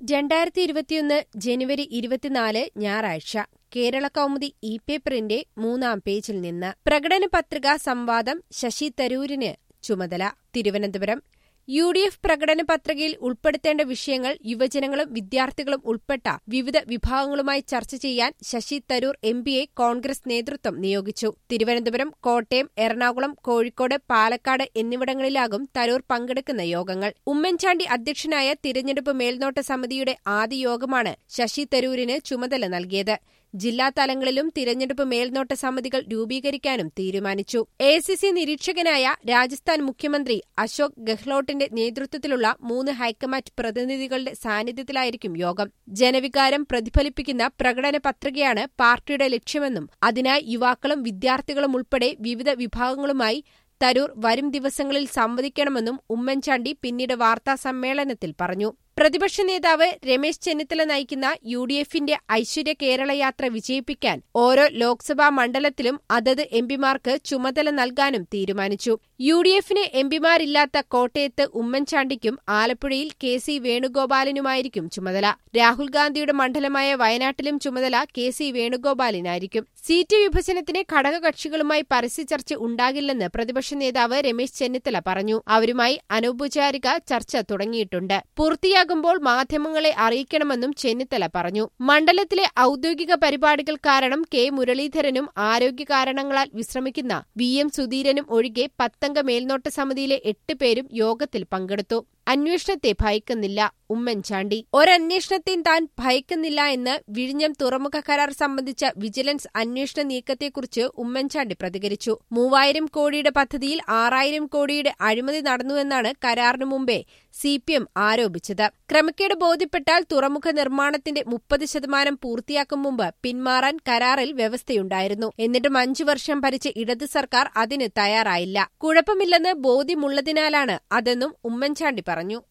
രണ്ടായിരത്തി ഇരുപത്തിയൊന്ന് ജനുവരി ഇരുപത്തിനാല് ഞായറാഴ്ച കേരള കൗമുദി ഇ പേപ്പറിന്റെ മൂന്നാം പേജിൽ നിന്ന് പ്രകടന പത്രിക സംവാദം ശശി തരൂരിന് ചുമതല തിരുവനന്തപുരം യു ഡി എഫ് പ്രകടന പത്രികയിൽ ഉൾപ്പെടുത്തേണ്ട വിഷയങ്ങൾ യുവജനങ്ങളും വിദ്യാർത്ഥികളും ഉൾപ്പെട്ട വിവിധ വിഭാഗങ്ങളുമായി ചർച്ച ചെയ്യാൻ ശശി തരൂർ എം പിയെ കോൺഗ്രസ് നേതൃത്വം നിയോഗിച്ചു തിരുവനന്തപുരം കോട്ടയം എറണാകുളം കോഴിക്കോട് പാലക്കാട് എന്നിവിടങ്ങളിലാകും തരൂർ പങ്കെടുക്കുന്ന യോഗങ്ങൾ ഉമ്മൻചാണ്ടി അധ്യക്ഷനായ തിരഞ്ഞെടുപ്പ് മേൽനോട്ട സമിതിയുടെ ആദ്യ യോഗമാണ് ശശി തരൂരിന് ചുമതല നൽകിയത് ജില്ലാ തലങ്ങളിലും തിരഞ്ഞെടുപ്പ് മേൽനോട്ട സമിതികൾ രൂപീകരിക്കാനും തീരുമാനിച്ചു എ സി സി നിരീക്ഷകനായ രാജസ്ഥാൻ മുഖ്യമന്ത്രി അശോക് ഗെഹ്ലോട്ടിന്റെ നേതൃത്വത്തിലുള്ള മൂന്ന് ഹൈക്കമാൻഡ് പ്രതിനിധികളുടെ സാന്നിധ്യത്തിലായിരിക്കും യോഗം ജനവികാരം പ്രതിഫലിപ്പിക്കുന്ന പ്രകടന പത്രികയാണ് പാർട്ടിയുടെ ലക്ഷ്യമെന്നും അതിനായി യുവാക്കളും വിദ്യാർത്ഥികളും ഉൾപ്പെടെ വിവിധ വിഭാഗങ്ങളുമായി തരൂർ വരും ദിവസങ്ങളിൽ സംവദിക്കണമെന്നും ഉമ്മൻചാണ്ടി പിന്നീട് വാർത്താസമ്മേളനത്തിൽ പറഞ്ഞു പ്രതിപക്ഷ നേതാവ് രമേശ് ചെന്നിത്തല നയിക്കുന്ന യു ഡി എഫിന്റെ ഐശ്വര്യ കേരള യാത്ര വിജയിപ്പിക്കാൻ ഓരോ ലോക്സഭാ മണ്ഡലത്തിലും അതത് എംപിമാർക്ക് ചുമതല നൽകാനും തീരുമാനിച്ചു യു ഡി എഫിന് എംപിമാരില്ലാത്ത കോട്ടയത്ത് ഉമ്മൻചാണ്ടിക്കും ആലപ്പുഴയിൽ കെ സി വേണുഗോപാലിനുമായിരിക്കും ചുമതല രാഹുൽ ഗാന്ധിയുടെ മണ്ഡലമായ വയനാട്ടിലും ചുമതല കെ സി വേണുഗോപാലിനായിരിക്കും സീറ്റ് വിഭജനത്തിന് ഘടകകക്ഷികളുമായി പരസ്യചർച്ച ഉണ്ടാകില്ലെന്ന് പ്രതിപക്ഷ നേതാവ് രമേശ് ചെന്നിത്തല പറഞ്ഞു അവരുമായി അനൗപചാരിക ചർച്ച തുടങ്ങിയിട്ടുണ്ട് പൂർത്തിയാകുമ്പോൾ മാധ്യമങ്ങളെ അറിയിക്കണമെന്നും ചെന്നിത്തല പറഞ്ഞു മണ്ഡലത്തിലെ ഔദ്യോഗിക പരിപാടികൾ കാരണം കെ മുരളീധരനും ആരോഗ്യ കാരണങ്ങളാൽ വിശ്രമിക്കുന്ന വി എം സുധീരനും ഒഴികെ പത്തംഗ മേൽനോട്ട സമിതിയിലെ എട്ട് പേരും യോഗത്തിൽ പങ്കെടുത്തു അന്വേഷണത്തെ ഭയക്കുന്നില്ല ഉമ്മൻചാണ്ടി ഒരന്വേഷണത്തെയും താൻ ഭയക്കുന്നില്ല എന്ന് വിഴിഞ്ഞം തുറമുഖ കരാർ സംബന്ധിച്ച വിജിലൻസ് അന്വേഷണ നീക്കത്തെക്കുറിച്ച് ഉമ്മൻചാണ്ടി പ്രതികരിച്ചു മൂവായിരം കോടിയുടെ പദ്ധതിയിൽ ആറായിരം കോടിയുടെ അഴിമതി നടന്നുവെന്നാണ് കരാറിനു മുമ്പേ സി പി എം ആരോപിച്ചത് ക്രമക്കേട് ബോധ്യപ്പെട്ടാൽ തുറമുഖ നിർമ്മാണത്തിന്റെ മുപ്പത് ശതമാനം പൂർത്തിയാക്കും മുമ്പ് പിന്മാറാൻ കരാറിൽ വ്യവസ്ഥയുണ്ടായിരുന്നു എന്നിട്ടും അഞ്ചു വർഷം ഭരിച്ച ഇടത് സർക്കാർ അതിന് തയ്യാറായില്ല കുഴപ്പമില്ലെന്ന് ബോധ്യമുള്ളതിനാലാണ് അതെന്നും ഉമ്മൻചാണ്ടി പറഞ്ഞു